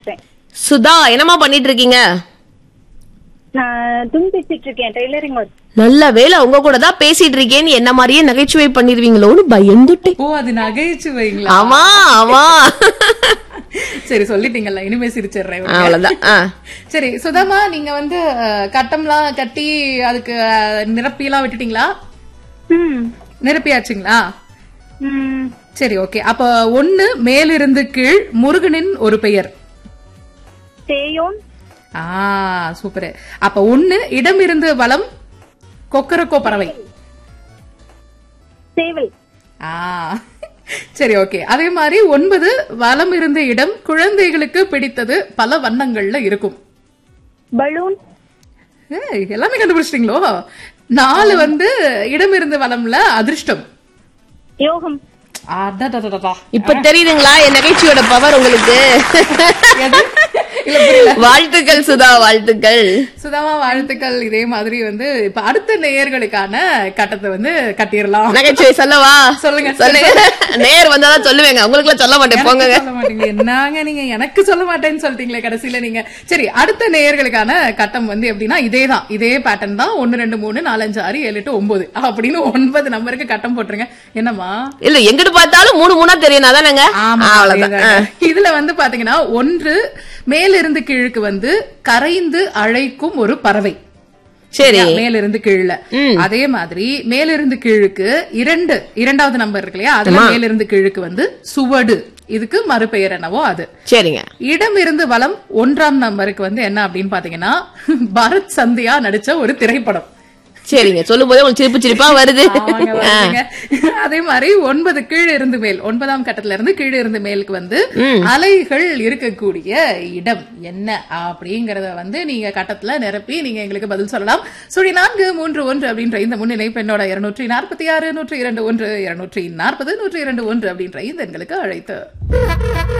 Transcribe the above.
சுதா என்னம்மா பண்ணிட்டு இருக்கீங்க நான் துணி தைச்சிட்டு இருக்கேன் டெய்லரிங் ஒர்க் நல்ல வேலை உங்க கூட தான் பேசிட்டு இருக்கேன்னு என்ன மாதிரியே நகைச்சுவை பண்ணிருவீங்களோன்னு பயந்துட்டேன் ஓ அது நகைச்சுவைங்களா ஆமா ஆமா சரி சொல்லிட்டீங்கல்ல இனிமே சிரிச்சிடுறேன் விடுங்க. அவ்வளவுதான் ஆ. சரி சுதாமா நீங்க வந்து அஹ், கட்டம்லாம் கட்டி அதுக்கு அஹ், நிரப்பிலாம் விட்டுட்டீங்களா ம் நிரப்பியாச்சுங்களா ம் சரி ஓகே அப்ப ஒண்ணு மேலிருந்து கீழ் முருகனின் ஒரு பெயர் தேயோன் ஆ சூப்பர் அப்ப ஒண்ணு இடமிருந்து வலம் கொக்கரக்கோ பறவை சேவல் ஆ சரி ஓகே அதே மாதிரி ஒன்பது வலம் இருந்த இடம் குழந்தைகளுக்கு பிடித்தது பல வண்ணங்கள்ல இருக்கும் பலூன் ஏய், எல்லாமே கண்டுபிடிச்சிட்டீங்களோ நாலு வந்து இடம் இருந்து வளம்ல அதிர்ஷ்டம் யோகம் அடடடடடா. இப்ப தெரியுதுங்களா என் நகைச்சுவையோட பவர் உங்களுக்கு எது? இல்ல புரியல வாழ்த்துக்கள் சுதா வாழ்த்துக்கள் சுதாமா வாழ்த்துக்கள் இதே மாதிரி வந்து இப்ப அடுத்த நேயர்களுக்கான கட்டத்தை வந்து கட்டிடலாம் நகைச்சுவை சொல்லவா சொல்லுங்க. சொல்லுங்க நேர் வந்தாதான் சொல்லுவேங்க உங்களுக்கு சொல்ல மாட்டேன் போங்க எனக்கு சொல்ல மாட்டீங்க என்னங்க நீங்க எனக்கு சொல்ல மாட்டேன்னு சொல்லிட்டீங்களே கடைசியில நீங்க சரி அடுத்த நேயர்களுக்கான கட்டம் வந்து எப்படின்னா இதேதான் இதே பேட்டர்ன் தான் ஒன்னு ரெண்டு மூணு நாலஞ்சு ஆறு ஏழு எட்டு ஒன்பது அப்படின்னு ஒன்பது நம்பருக்கு கட்டம் போட்டுருங்க என்னம்மா இல்ல எங்கிட்டு பார்த்தாலும் மூணு மூணா தெரியும் அதானங்க ஆமா அவ்வளவுதான் அதேதாங்க. இதுல வந்து பாத்தீங்கன்னா ஒன்று மேலிருந்து கீழுக்கு வந்து கரைந்து அழைக்கும் ஒரு பறவை சரி மேலிருந்து கீழ அதே மாதிரி மேலிருந்து கீழுக்கு இரண்டு இரண்டாவது நம்பர் இருக்கு இல்லையா அதுல மேலிருந்து கீழுக்கு வந்து சுவடு இதுக்கு மறுபெயர் என்னவோ அது சரிங்க இடம் இருந்து வலம் ஒன்றாம் நம்பருக்கு வந்து என்ன அப்படின்னு பாத்தீங்கன்னா பரத் சந்தியா நடிச்ச ஒரு திரைப்படம் சரிங்க சொல்லும் போதே உங்களுக்கு சிரிப்பு சிரிப்பா வருது ஆமாங்க, வருதுங்க. அதே மாதிரி ஒன்பது கீழே இருந்து மேல் ஒன்பதாம் கட்டத்துல இருந்து கீழே இருந்து மேலுக்கு வந்து அலைகள் இருக்கக்கூடிய இடம் என்ன அப்படிங்கறத வந்து நீங்க கட்டத்துல நிரப்பி நீங்க எங்களுக்கு பதில் சொல்லலாம் சுழி நான்கு மூன்று ஒன்று அப்படின்ற இந்த முன்னிலை பெண்ணோட இருநூற்றி நாற்பத்தி ஆறு நூற்றி இரண்டு ஒன்று இருநூற்றி நாற்பது நூற்றி இரண்டு ஒன்று அப்படின்ற இந்த எண்களுக்கு அழைத்து